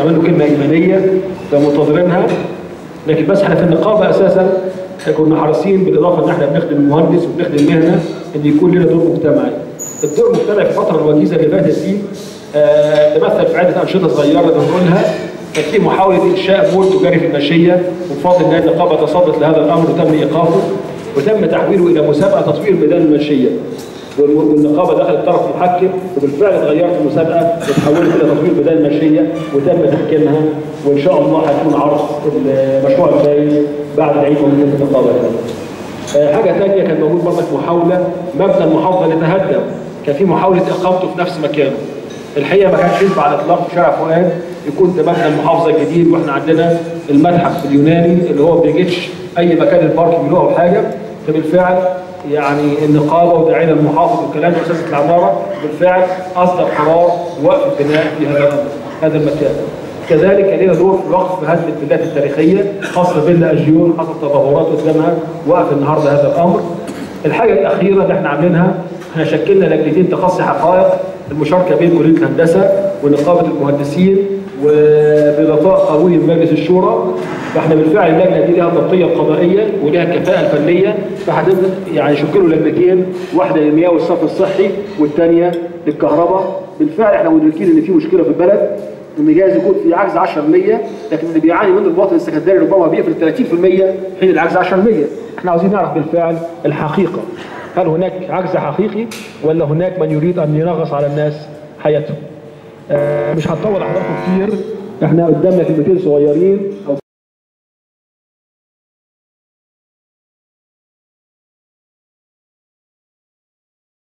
يعمل له كلمه ايمانيه فمنتظرينها لكن بس احنا في النقابه اساسا كنا حريصين بالاضافه ان احنا بنخدم المهندس وبنخدم المهنه ان يكون لنا دور مجتمعي. الدور المجتمعي في الفتره الوجيزه اللي فاتت دي آه تمثل في عده انشطه صغيره بنقولها كان في محاوله انشاء مول تجاري في المنشيه وبفضل الله النقابه تصدت لهذا الامر وتم ايقافه وتم تحويله الى مسابقه تطوير ميدان المنشيه. والنقابه دخلت طرف محكم وبالفعل اتغيرت المسابقه وتحولت الى تطوير ميدان المنشيه وتم تحكيمها وان شاء الله هيكون عرض المشروع الفايز بعد العيد ومن النقابه آه حاجه ثانيه كان موجود برضك محاوله مبنى المحافظه اللي تهدم كان في محاوله اقامته في نفس مكانه الحقيقه ما كانش ينفع على الاطلاق في شارع فؤاد يكون ده مبنى المحافظه الجديد واحنا عندنا المتحف اليوناني اللي هو ما بيجدش اي مكان الباركنج له او حاجه فبالفعل يعني النقابه وداعينا المحافظ والكلام واساسه العماره بالفعل اصدر قرار وقف البناء في هذا الامر هذا المكان. كذلك لنا دور في وقف هدم الفيلات التاريخيه خاصه فيلا اجيون حصل تظاهرات قدامها وقف النهارده هذا الامر. الحاجه الاخيره اللي احنا عاملينها احنا شكلنا لجنتين تقصي حقائق المشاركه بين كليه الهندسه ونقابه المهندسين وبغطاء قانوني من مجلس الشورى فاحنا بالفعل اللجنه دي لها ضبطيه قضائيه ولها كفاءه الفنيه فهتبدا يعني شكلوا لجنتين واحده للمياه والصرف الصحي والثانيه للكهرباء بالفعل احنا مدركين ان في مشكله في البلد ان جايز يكون في عجز 10% لكن اللي بيعاني منه المواطن السكندري ربما بيقفل 30% حين العجز 10% احنا عاوزين نعرف بالفعل الحقيقه هل هناك عجز حقيقي ولا هناك من يريد ان ينغص على الناس حياتهم آه مش هنطول حضراتكم كتير احنا قدامنا كلمتين صغيرين